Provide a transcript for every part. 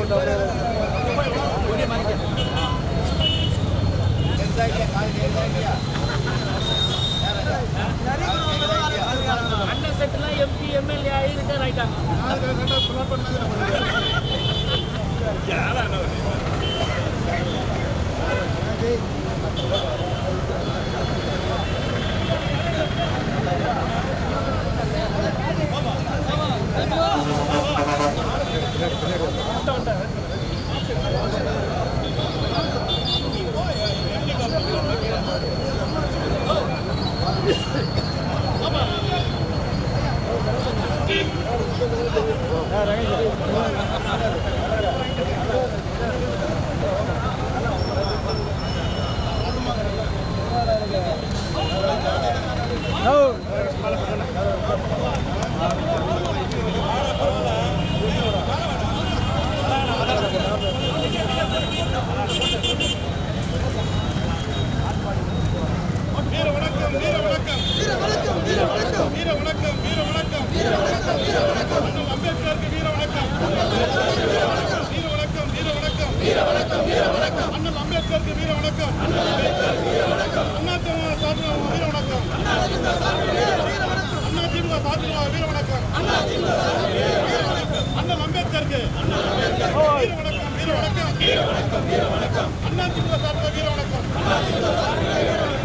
அண்ணன் செட்டுலாம் MP MLA ஆகி ரிட்டையர் ஆயிட்டாங்க வீர வணக்கம் வீர வணக்கம் வீர வணக்கம் வீர வணக்கம் வீர வணக்கம் வீர வணக்கம் வீர வணக்கம் வீர வணக்கம் அண்ணல் அம்பேத்கருக்கு வீர வணக்கம் வீர வணக்கம் வீர வணக்கம் வீர வணக்கம் வீர வணக்கம் வீர வணக்கம் அண்ணல் அம்பேத்கருக்கு வீர வணக்கம் அண்ணல் அம்பேத்கருக்கு வீர வணக்கம் அண்ணா திமுக சார்பில் வீர வணக்கம் அண்ணா திமுக சார்பில் வீர வணக்கம் அண்ணா திமுக சார்பில் வீர வணக்கம் அண்ணா திமுக சார்பில் வீர வணக்கம் அண்ணல் அம்பேத்கருக்கு அண்ணல் அம்பேத்கருக்கு வீர வணக்கம் வீர வணக்கம் வீர வணக்கம் வீர வணக்கம் அண்ணா திமுக சார்பில் வீர வணக்கம் அண்ணா திமுக சார்பில் வீர வணக்கம்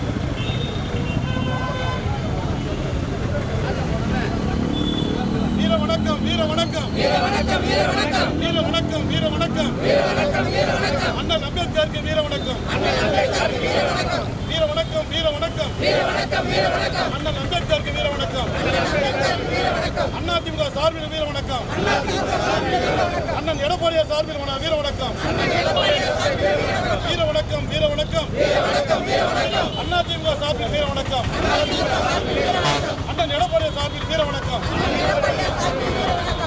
வீர வணக்கம் வீர வணக்கம் வீர வணக்கம் வீர வணக்கம் வீர வணக்கம் வீர வணக்கம் வீர வணக்கம் வீர வணக்கம் அண்ணல் அம்பேத்கருக்கு வீர வணக்கம் அண்ணல் அம்பேத்கருக்கு வீர வணக்கம் வீர வணக்கம் வீர வணக்கம் வீர வணக்கம் வீர வணக்கம் அண்ணல் அம்பேத்கருக்கு வீர வணக்கம் அண்ணல் அம்பேத்கருக்கு வீர வணக்கம் அண்ணா திமுக சார்பில் வீர வணக்கம் அண்ணா திமுக சார்பில் வீர வணக்கம் அண்ணன் எடப்பாடியார் சார்பில் வண- வீர வணக்கம் அண்ணன் எடப்பாடியார் சார்பில் வீர வணக்கம் வீர வணக்கம் வீர வணக்கம் வீர வணக்கம் வீர வணக்கம் அண்ணா திமுக சார்பில் வீர வணக்கம் அண்ணா திமுக சார்பில் வீர வணக்கம் அண்ணன் எடப்பாடியார் சார்பில் வீர வணக்கம்